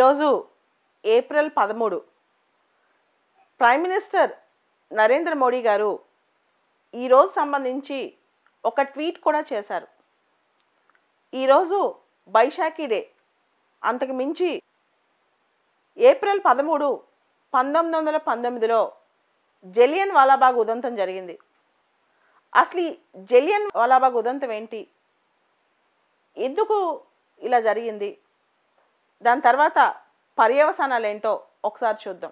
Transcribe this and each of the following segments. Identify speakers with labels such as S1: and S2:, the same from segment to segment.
S1: ఈరోజు ఏప్రిల్ పదమూడు prime minister Narendra Modi గారు ఈరోజు సంబంధించి ఒక ట్వీట్ కూడా చేశారు ఈరోజు బైశాఖి డే అంతకు మించి ఏప్రిల్ పదమూడు పంతొమ్మిది వందల పంతొమ్మిదిలో జలియన్ వాలాబాగ్ ఉదంతం జరిగింది అసలు ఈ జలియన్ వాలాబాగ్ ఉదంతం ఏంటి ఎందుకు ఇలా జరిగింది దాని తర్వాత పర్యవసానాలు ఏంటో ఒకసారి చూద్దాం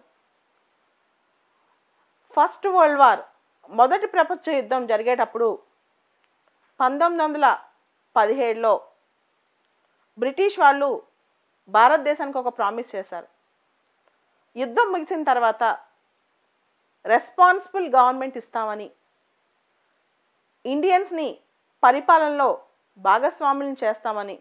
S1: ఫస్ట్ వరల్డ్ వార్ మొదటి ప్రపంచ యుద్ధం జరిగేటప్పుడు పంతొమ్మిది వందల పదిహేడులో బ్రిటిష్ వాళ్ళు భారతదేశానికి ఒక ప్రామిస్ చేశారు యుద్ధం ముగిసిన తర్వాత రెస్పాన్సిబుల్ గవర్నమెంట్ ఇస్తామని ఇండియన్స్ని పరిపాలనలో భాగస్వాములను చేస్తామని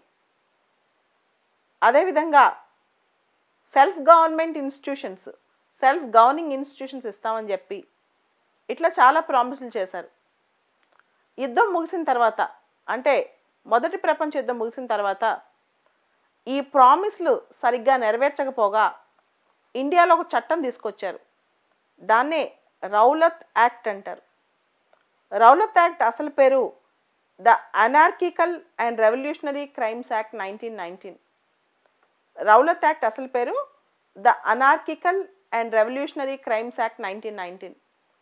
S1: అదేవిధంగా self government institutions self governing institutions ఇస్తామని చెప్పి ఇట్లా చాలా ప్రామిసులు చేశారు యుద్ధం ముగిసిన తర్వాత అంటే మొదటి ప్రపంచ యుద్ధం ముగిసిన తర్వాత ఈ ప్రామిస్లు సరిగ్గా నెరవేర్చకపోగా ఇండియాలో ఒక చట్టం తీసుకొచ్చారు దాన్నే రౌలత్ యాక్ట్ అంటారు రౌలత్ యాక్ట్ అసలు పేరు the Anarchical and Revolutionary Crimes Act nineteen nineteen Rowlatt Act అసలు పేరు the Anarchical and Revolutionary Crimes Act nineteen nineteen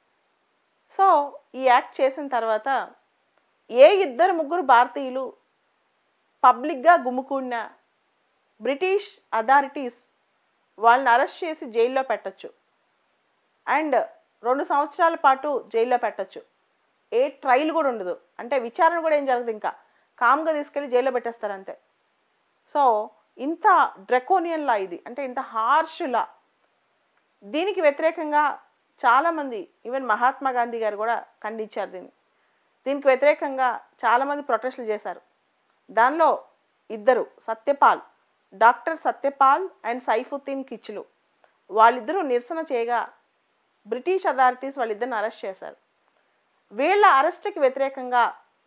S1: so ఈ యాక్ట్ చేసిన తర్వాత ఏ ఇద్దరు ముగ్గురు భారతీయులు పబ్లిక్గా గుమ్ముకూడిన బ్రిటిష్ అథారిటీస్ వాళ్ళని అరెస్ట్ చేసి జైల్లో పెట్టచ్చు అండ్ రెండు సంవత్సరాల పాటు జైల్లో పెట్టచ్చు ఏ ట్రయల్ కూడా ఉండదు అంటే విచారణ కూడా ఏం జరగదు ఇంకా కామ్గా తీసుకెళ్ళి జైల్లో పెట్టేస్తారు అంతే సో ఇంత డ్రెకోనియన్ లా ఇది అంటే ఇంత హార్ష్ లా దీనికి వ్యతిరేకంగా చాలామంది ఈవెన్ మహాత్మా గాంధీ గారు కూడా ఖండించారు దీన్ని దీనికి వ్యతిరేకంగా చాలామంది ప్రొటెస్టులు చేశారు దానిలో ఇద్దరు సత్యపాల్ డాక్టర్ సత్యపాల్ అండ్ సైఫుద్దీన్ కిచ్లు వాళ్ళిద్దరూ నిరసన చేయగా బ్రిటిష్ అథారిటీస్ వాళ్ళిద్దరిని అరెస్ట్ చేశారు వీళ్ళ అరెస్ట్కి వ్యతిరేకంగా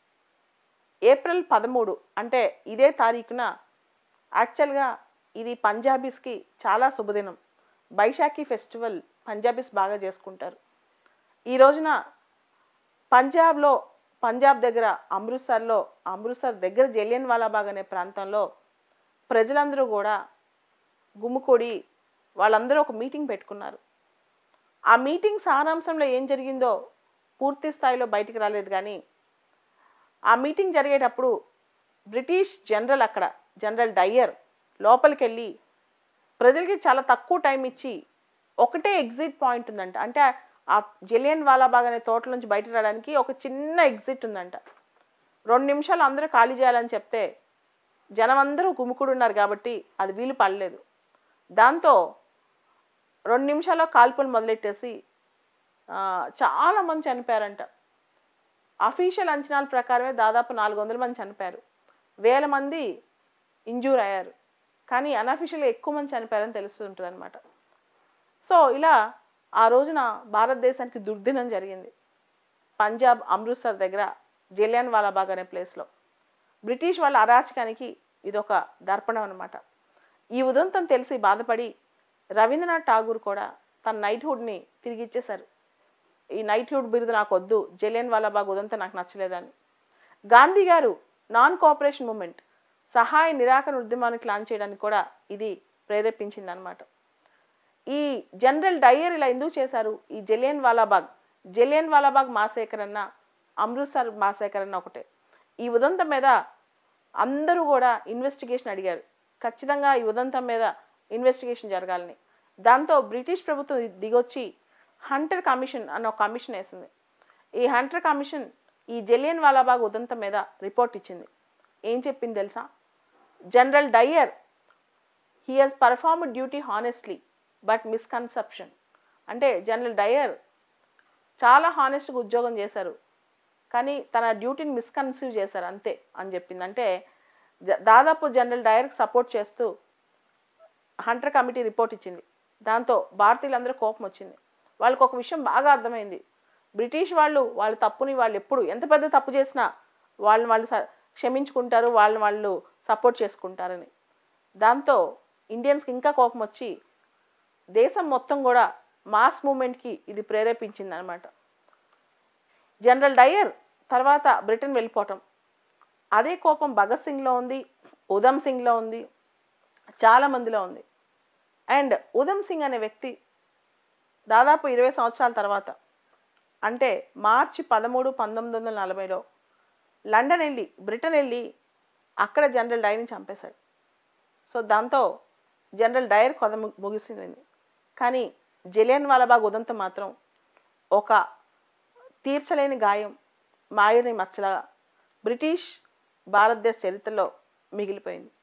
S1: ఏప్రిల్ పదమూడు అంటే ఇదే తారీఖున యాక్చువల్గా ఇది పంజాబీస్కి చాలా శుభదినం బైశాఖి ఫెస్టివల్ పంజాబీస్ బాగా చేసుకుంటారు ఈ రోజున పంజాబ్లో పంజాబ్ దగ్గర అమృత్సర్లో అమృత్సర్ దగ్గర జలియన్ వాలాబాగ్ అనే ప్రాంతంలో ప్రజలందరూ కూడా గుమ్ముకూడి వాళ్ళందరూ ఒక మీటింగ్ పెట్టుకున్నారు ఆ మీటింగ్ సారాంశంలో ఏం జరిగిందో పూర్తి స్థాయిలో బయటికి రాలేదు కానీ ఆ మీటింగ్ జరిగేటప్పుడు బ్రిటిష్ జనరల్ అక్కడ జనరల్ డయ్యర్ లోపలికి వెళ్ళి ప్రజలకి చాలా తక్కువ టైం ఇచ్చి ఒకటే ఎగ్జిట్ పాయింట్ ఉందంట అంటే ఆ జలియన్ వాలాబాగ్ అనే తోటల నుంచి బయటకు రావడానికి ఒక చిన్న ఎగ్జిట్ ఉందంట రెండు నిమిషాలు అందరూ ఖాళీ చేయాలని చెప్తే జనం అందరూ గుమికూడు ఉన్నారు కాబట్టి అది వీలు పడలేదు దాంతో రెండు నిమిషాల్లో కాల్పులు మొదలెట్టేసి ఆ, చాలా మంది చనిపోయారంట అఫీషియల్ అంచనాల ప్రకారమే దాదాపు నాలుగు వందల మంది చనిపోయారు వేల మంది ఇంజూర్ అయ్యారు కానీ అన్అఫీషియల్గా ఎక్కువ మంది చనిపోయారని తెలుస్తుంటుంది అనమాట సో ఇలా ఆ రోజున భారతదేశానికి దుర్దినం జరిగింది పంజాబ్ అమృత్సర్ దగ్గర జలియన్ వాలాబాగ్ అనే ప్లేస్లో బ్రిటిష్ వాళ్ళ అరాచకానికి ఇదొక దర్పణం అనమాట ఈ ఉదంతం తెలిసి బాధపడి రవీంద్రనాథ్ ఠాగూర్ కూడా తన నైట్హుడ్ని తిరిగి ఇచ్చేశారు ఈ నైట్హుడ్ బిరుదు నాకు వద్దు జలియన్ వాలాబాగ్ ఉదంతం నాకు నచ్చలేదని గాంధీ గారు నాన్ కోఆపరేషన్ మూమెంట్ సహాయ నిరాకరణ ఉద్యమానికి లాంచ్ చేయడానికి కూడా ఇది ప్రేరేపించింది అనమాట ఈ జనరల్ డయ్యర్ ఇలా ఎందుకు చేశారు ఈ జలియన్ వాలాబాగ్ జలియన్ వాలాబాగ్ మాసేకర్ అన్న అమృత్సర్ మాసేకర్ అన్న ఒకటే ఈ ఉదంతం మీద అందరూ కూడా ఇన్వెస్టిగేషన్ అడిగారు ఖచ్చితంగా ఈ ఉదంతం మీద ఇన్వెస్టిగేషన్ జరగాలని దాంతో బ్రిటిష్ ప్రభుత్వం దిగొచ్చి హంటర్ కమిషన్ అన్న ఒక కమిషన్ వేసింది ఈ హంటర్ కమిషన్ ఈ జలియన్ వాలాబాగ్ ఉదంతం మీద రిపోర్ట్ ఇచ్చింది ఏం చెప్పింది తెలుసా General Dyer he has performed duty honestly but misconception అంటే జనరల్ డయ్యర్ చాలా హానెస్ట్గా ఉద్యోగం చేశారు కానీ తన డ్యూటీని మిస్కన్సీవ్ చేశారు అంతే అని చెప్పింది అంటే జ- దాదాపు జనరల్ డయర్కి సపోర్ట్ చేస్తూ హంటర్ కమిటీ రిపోర్ట్ ఇచ్చింది దాంతో భారతీయులందరూ కోపం వచ్చింది వాళ్ళకి ఒక విషయం బాగా అర్థమైంది బ్రిటిష్ వాళ్ళు వాళ్ళ తప్పుని వాళ్ళు ఎప్పుడు ఎంత పెద్ద తప్పు చేసినా వాళ్ళని వాళ్ళు స- క్షమించుకుంటారు వాళ్ళని వాళ్ళు సపోర్ట్ చేసుకుంటారని దాంతో ఇండియన్స్కి ఇంకా కోపం వచ్చి దేశం మొత్తం కూడా మాస్ మూమెంట్కి ఇది ప్రేరేపించింది అనమాట జనరల్ డయర్ తర్వాత బ్రిటన్ వెళ్ళిపోవటం అదే కోపం భగత్ సింగ్లో ఉంది ఉధమ్ సింగ్లో ఉంది చాలా మందిలో ఉంది అండ్ ఉధమ్ సింగ్ అనే వ్యక్తి దాదాపు ఇరవై సంవత్సరాల తర్వాత అంటే మార్చి పదమూడు పంతొమ్మిది వందల నలభైలో లండన్ వెళ్ళి బ్రిటన్ వెళ్ళి అక్కడ జనరల్ డైర్ని చంపేశాడు సో దాంతో జనరల్ డైర్ కొద ము- ముగిసింది కానీ జలియన్ వాలాబాగ్ ఉదంతం మాత్రం ఒక తీర్చలేని గాయం మాయని మచ్చలా బ్రిటిష్ భారతదేశ చరిత్రలో మిగిలిపోయింది